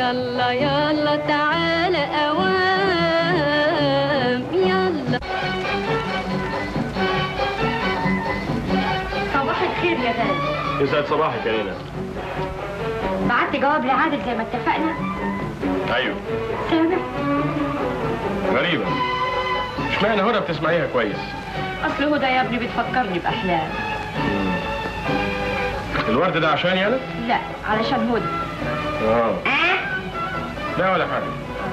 يلا يلا تعالى اوام يلا صباح الخير يا غالي يسعد صباحك يا رينا بعت جواب لعادل زي ما اتفقنا ايوه سامع غريبة اشمعنى هدى بتسمعيها كويس اصل هدى يا ابني بتفكرني باحلام الورد ده عشاني انا؟ لا علشان هدى اه لا ولا حاجة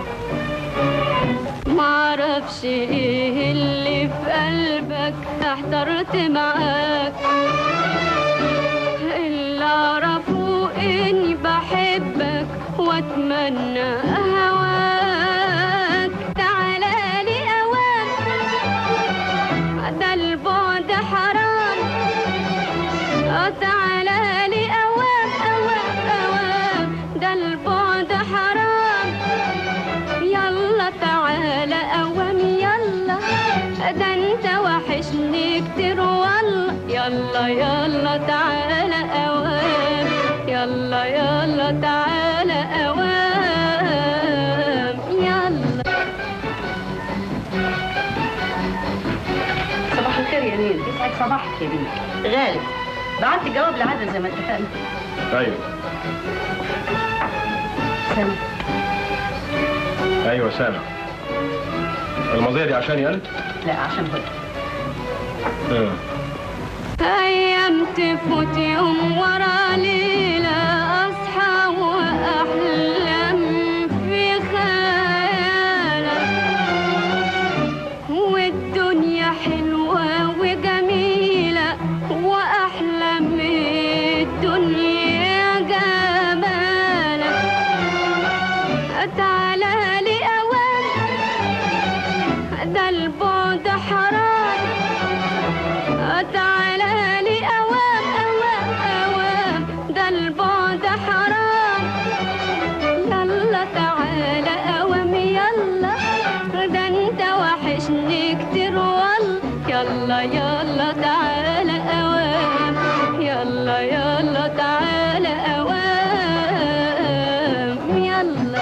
معرفش ايه اللي في قلبك احترت معاك اللي اعرفه اني بحبك واتمنى هواك تعالى لي اوام ده البعد حرام اه تعالى لي اوام اوام اوام ده البعد حرام يلا تعالى اوام يلا ده انت وحشني كتير والله يلا يلا تعالى اوام يلا يلا تعالى اوام يلا صباح الخير يا نيل يسعد صباحك يا بنتي غالي بعت جواب لعادل زي ما اتفقنا ايوه سامع ايوه سامع الماضية دي عشاني انا؟ لا عشان هدى اه أيام تفوت يوم ورا ليلة أصحى وأحلم في خيالك والدنيا حلوة وجميلة وأحلم الدنيا جمالك تعالى لي أوام ده البعد حرام تعالى لي أوام أوام أوام ده البعد حرام يلا تعالى أوام يلا ده انت وحشني كتير والله يلا يلا تعالى أوام يلا يلا تعالى أوام يلا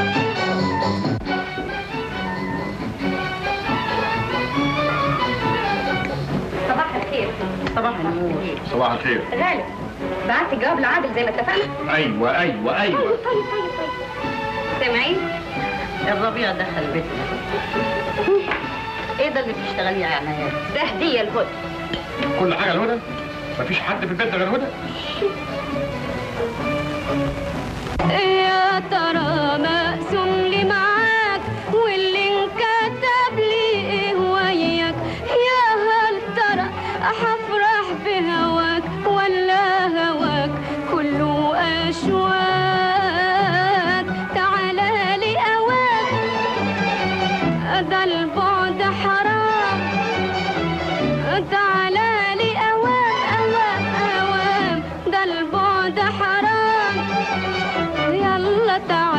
صباح الخير صباح النور صباح الخير غالي بعت جواب لعادل زي ما اتفقنا ايوه ايوه ايوه طيب طيب طيب سامعين الربيع دخل بيتنا ايه ده اللي بتشتغليه يا عنايات ده هديه لهدى كل حاجة لهدى؟ مفيش حد في البيت غير هدى؟ يا ترى مقسوم لي معاك واللي انكتب لي ايه وياك يا هل ترى هفرح بهواك ولا هواك كله اشواك تعالى لي اوام ده البعد حرام تعالى لي اوام اوام اوام ده البعد حرام يلا تعالى